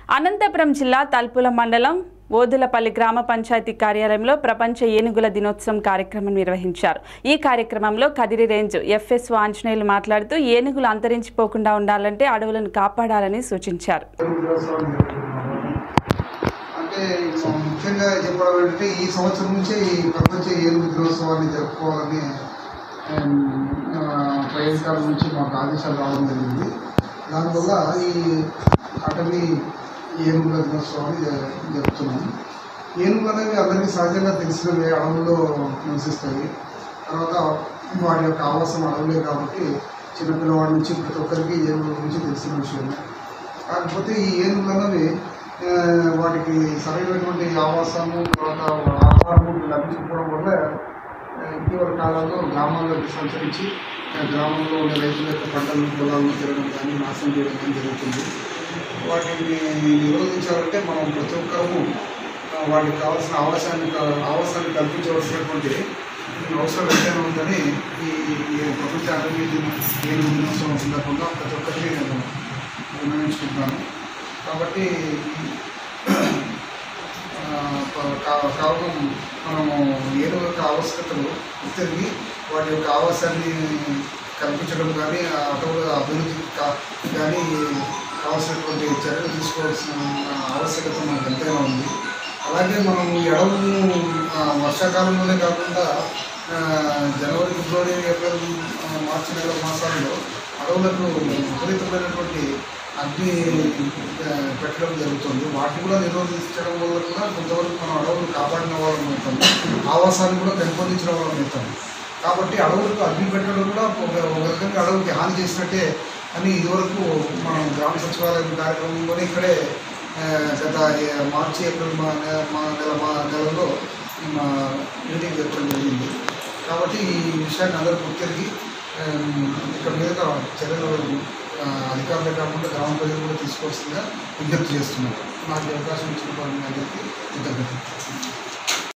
అనంతపురం జిల్లా తల్పుల మండలం ఓదులపల్లి గ్రామ పంచాయతీ కార్యాలయంలో ప్రపంచ ఏనుగుల దినోత్సవం కార్యక్రమం నిర్వహించారు ఈ కార్యక్రమంలో కదిరి రేంజ్ ఎఫ్ఎస్ ఆంజనేయులు మాట్లాడుతూ ఏనుగులు అంతరించిపోకుండా ఉండాలంటే అడవులను కాపాడాలని సూచించారు ఏనుగు దినోత్సవాన్ని జరుపుకుంటున్నాము. అంటే సో ముఖ్యంగా చెప్పడం ఏంటంటే ఈ సంవత్సరం నుంచే ఈ ప్రపంచ ఏనుగు దినోత్సవాన్ని జరుపుకోవాలని ఆమ్, ఆ, పై అధికారుల నుంచి మాకు ఆదేశాలు రావడం జరిగింది దానివల్ల ఈ అటవీ ఏనుగుల దినోత్సవాన్ని జ- జరుపుతున్నాము ఏనుగులు అనేవి అందరికీ సహజంగా తెలిసినవి అడవుల్లో నివసిస్తాయి తర్వాత వాటి యొక్క ఆవాసం అడవులే కాబట్టి చిన్నపిల్లవాడి నుంచి ప్రతి ఒక్కరికి ఏనుగుల గురించి తెలిసిన విషయమే కాకపోతే ఈ ఏనుగులు అన్నవి ఆ, వాటికి సరైనటువంటి ఆవాసము తర్వాత ఆహారము లభించకపోవడం వల్ల ఆ, ఇటీవల కాలంలో గ్రామాల్లోకి సంచరించి ఆ, గ్రామంలో ఉండే రైతుల యొక్క పంటలను పొలాలను తిరగడం కానీ నాశనం చేయడం కానీ జరుగుతుంది వాటిని నిరోధించాలంటే మనం ప్రతి ఒక్కరము ఆ, వాటికి కావాల్సిన ఆవాసాన్ని క- ఆవాసాన్ని కల్పించవలసినటువంటి అవసరం ఎంతైనా ఉందని ఈ ఈ ప్రపంచ అటవీ దిన ఏనుగు దినోత్సవం సందర్భంగా ప్రతి ఒక్కరికి నేను నిర్ణయించుకుంటున్నాను కాబట్టి ఆ, ప- కా- కావున మనము ఏదో యొక్క ఆవశ్యకతలు తిరిగి వాటి యొక్క ఆవాసాన్ని కల్పించడం కానీ ఆ అటవుల అభివృద్ధి కా- కానీ కావాల్సినటువంటి చర్యలు తీసుకోవాల్సిన ఆవశ్యకత మనకు ఎంతైనా ఉంది అలాగే మనం ఈ అడవులను ఆ, వర్షాకాలంలోనే కాకుండా ఆ, జనవరి ఫిబ్రవరి ఏప్రిల్ ఆ, మార్చి నెల మాసాల్లో అడవులకు విపరీతమైనటువంటి అగ్ని ఆ, పెట్టడం జరుగుతుంది వాటిని కూడా నిరోధించడం వల్ల కూడా కొంతవరకు మనం అడవులు కాపాడిన వాళ్ళం అవుతాం ఆవాసాన్ని కూడా పెంపొందించిన వాళ్ళం అవుతాం కాబట్టి అడవులకు అగ్ని పెట్టడం కూడా ఒక ఒక రకంగా అడవులకి హాని చేసినట్టే అని ఇదివరకు మనం గ్రామ సచివాలయం కార్యక్రమంలోనే ఇక్కడే ఆ, గత ఏ- మార్చి ఏప్రిల్ మా నె- మా నెల మా నెలలో మా మీటింగ్ జరగడం జరిగింది కాబట్టి ఈ విషయాన్ని అందరూ గుర్తిరిగి ఇక్కడ మీద చర్యలు ఆ, అధికారులే కాకుండా గ్రామ ప్రజలు కూడా తీసుకోవాల్సిందిగా విజ్ఞప్తి చేస్తున్నారు నాకు ఈ అవకాశం ఇచ్చిన వారిని అందరికీ కృతజ్ఞతలు